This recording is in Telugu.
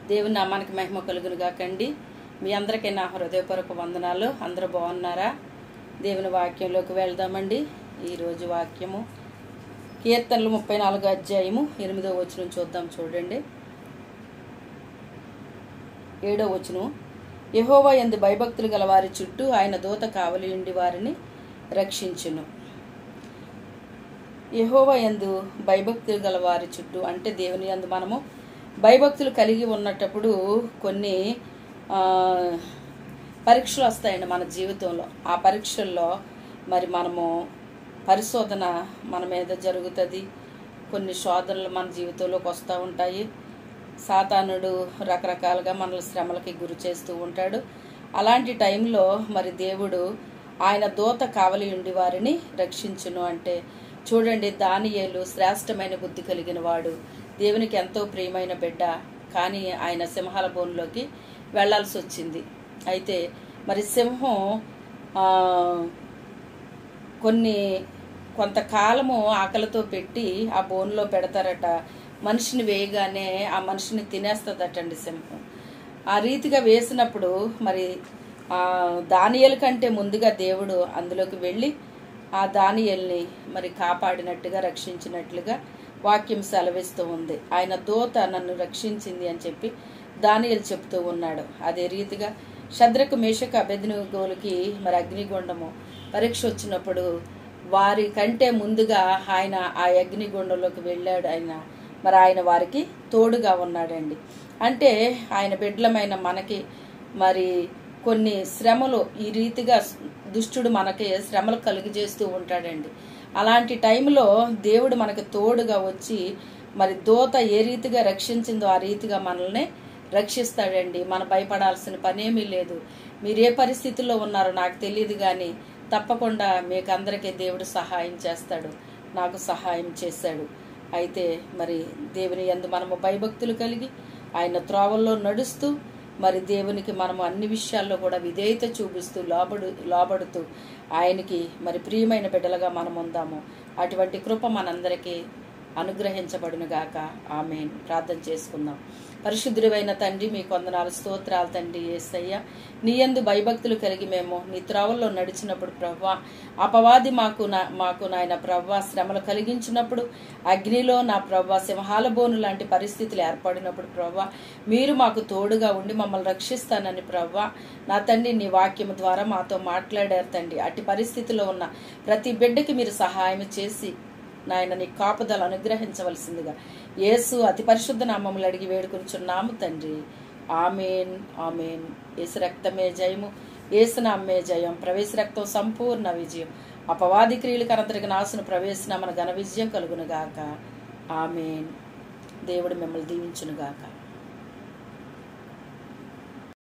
దేవుని నామానికి మహిమ కలుగును గాకండి మీ అందరికీ నా హృదయపూర్వక వందనాలు అందరూ బాగున్నారా దేవుని వాక్యంలోకి వెళ్దామండి ఈరోజు వాక్యము కీర్తనలు ముప్పై నాలుగో అధ్యాయము ఎనిమిదో వచనం చూద్దాం చూడండి ఏడో వచనం యహోవా ఎందు భయభక్తులు గల వారి చుట్టూ ఆయన దూత కావలి ఉండి వారిని రక్షించును యహోవా యందు భయభక్తులు గల వారి చుట్టూ అంటే దేవుని యందు మనము భయభక్తులు కలిగి ఉన్నటప్పుడు కొన్ని ఆ, పరీక్షలు వస్తాయండి మన జీవితంలో ఆ పరీక్షల్లో మరి మనము పరిశోధన మన మీద జరుగుతుంది కొన్ని శోధనలు మన జీవితంలోకి వస్తూ ఉంటాయి సాతానుడు రకరకాలుగా మనల్ని శ్రమలకి గురి చేస్తూ ఉంటాడు అలాంటి టైంలో మరి దేవుడు ఆయన దూత కావలి ఉండి వారిని రక్షించును అంటే చూడండి దానియేలు శ్రేష్టమైన బుద్ధి కలిగిన వాడు దేవునికి ఎంతో ప్రియమైన బిడ్డ కానీ ఆయన సింహాల బోన్లోకి వెళ్ళాల్సి వచ్చింది అయితే మరి సింహం ఆ, కొన్ని కొంతకాలము ఆకలితో పెట్టి ఆ బోన్లో పెడతారట మనిషిని వేయగానే ఆ మనిషిని తినేస్తుందటండి సింహం ఆ రీతిగా వేసినప్పుడు మరి ఆ దానియల కంటే ముందుగా దేవుడు అందులోకి వెళ్ళి ఆ దానియల్ని మరి కాపాడినట్టుగా రక్షించినట్లుగా వాక్యం సెలవిస్తూ ఉంది ఆయన దూత నన్ను రక్షించింది అని చెప్పి దానియలు చెప్తూ ఉన్నాడు అదే రీతిగా శద్రకు మేషక అభ్యర్థిగోలకి మరి అగ్నిగుండము పరీక్ష వచ్చినప్పుడు వారి కంటే ముందుగా ఆయన ఆ అగ్నిగుండంలోకి వెళ్ళాడు ఆయన మరి ఆయన వారికి తోడుగా ఉన్నాడండి అంటే ఆయన బిడ్డలమైన మనకి మరి కొన్ని శ్రమలు ఈ రీతిగా దుష్టుడు మనకి శ్రమలు కలుగజేస్తూ ఉంటాడండి అలాంటి టైంలో దేవుడు మనకు తోడుగా వచ్చి మరి దోత ఏ రీతిగా రక్షించిందో ఆ రీతిగా మనల్ని రక్షిస్తాడండి మనం భయపడాల్సిన పనేమీ లేదు మీరు ఏ పరిస్థితిలో ఉన్నారో నాకు తెలియదు కానీ తప్పకుండా మీకు అందరికీ దేవుడు సహాయం చేస్తాడు నాకు సహాయం చేశాడు అయితే మరి దేవుని యందు మనము భయభక్తులు కలిగి ఆయన త్రోవల్లో నడుస్తూ మరి దేవునికి మనము అన్ని విషయాల్లో కూడా విధేయత చూపిస్తూ లోబడు లోబడుతూ ఆయనకి మరి ప్రియమైన బిడ్డలుగా మనం ఉందాము అటువంటి కృప మనందరికీ అనుగ్రహించబడును గాక ఆమె ప్రార్థన చేసుకుందాం పరిశుద్ధుడైన తండ్రి మీ కొందనాలు స్తోత్రాలు తండ్రి ఏసయ్య నీ యందు భయభక్తులు కలిగి మేము నీ త్రోవల్లో నడిచినప్పుడు ప్రవ్వా అపవాది మాకు నా మాకు నాయన ప్రవ్వా శ్రమలు కలిగించినప్పుడు అగ్నిలో నా ప్రవ్వా సింహాల బోను లాంటి పరిస్థితులు ఏర్పడినప్పుడు ప్రవ్వా మీరు మాకు తోడుగా ఉండి మమ్మల్ని రక్షిస్తానని ప్రవ్వా నా తండ్రి నీ వాక్యం ద్వారా మాతో మాట్లాడారు తండ్రి అట్టి పరిస్థితిలో ఉన్న ప్రతి బిడ్డకి మీరు సహాయం చేసి నాయన నీ కాపుదలు అనుగ్రహించవలసిందిగా యేసు అతి పరిశుద్ధ నామములు అడిగి వేడుకొనిచున్నాము తండ్రి ఆమెన్ ఆమెన్ యేసు రక్తమే జయము యేసు నామే జయం ప్రవేశ రక్తం సంపూర్ణ విజయం అపవాది క్రియలకు అనంతరికి నాశన ప్రవేశన మన ఘన విజయం కలుగునుగాక ఆమెన్ దేవుడు మిమ్మల్ని దీవించునుగాక